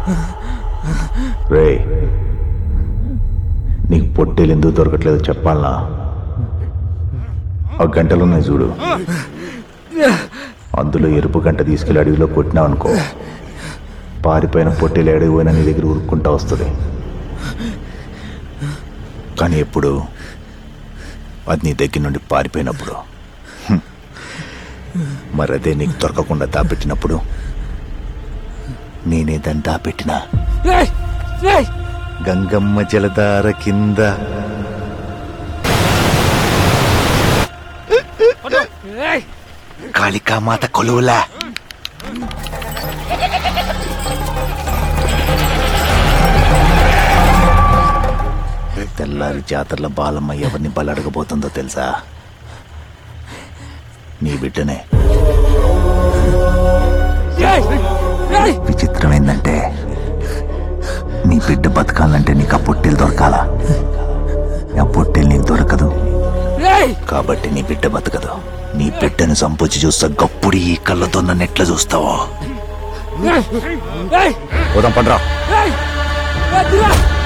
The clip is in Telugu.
రే నీకు పొట్టేలు ఎందుకు దొరకట్లేదో చెప్పాలనా ఆ గంటలు ఉన్నాయి చూడు అందులో ఎరుపు గంట తీసుకెళ్లి అడవిలో కొట్టినావు అనుకో పారిపోయిన పొట్టేలు అడవి పోయినా నీ దగ్గర ఉరుక్కుంటా వస్తుంది కానీ ఎప్పుడు అది నీ దగ్గర నుండి పారిపోయినప్పుడు హ్మ్. మరి అదే నీకు దొరకకుండా దాపెట్టినప్పుడు నేనే దాన్ని దాపెట్టినా ఏయ్! ఏయ్! గంగమ్మ జలధార కింద ఏయ్! కాళికామాత కొలువులా తెల్లారి జాతరల బాలమ్మ ఎవరిని బలడగబోతుందో తెలుసా నీ బిడ్డనే ఏయ్! ఏయ్! విచిత్రం ఏంటంటే నీ బిడ్డ బతకాలంటే నీకు ఆ పొట్టేలు దొరకాలా ఆ పొట్టేలు నీకు దొరకదు ఏయ్! కాబట్టి నీ బిడ్డ బతకదు నీ బిడ్డను సంపొచ్చి చూస్తా గప్పుడు ఈ కళ్ళతో నన్ను ఎట్లా చూస్తావో ఏయ్! ఏయ్! పోదాం పండ్రా ఏయ్! వద్దురా!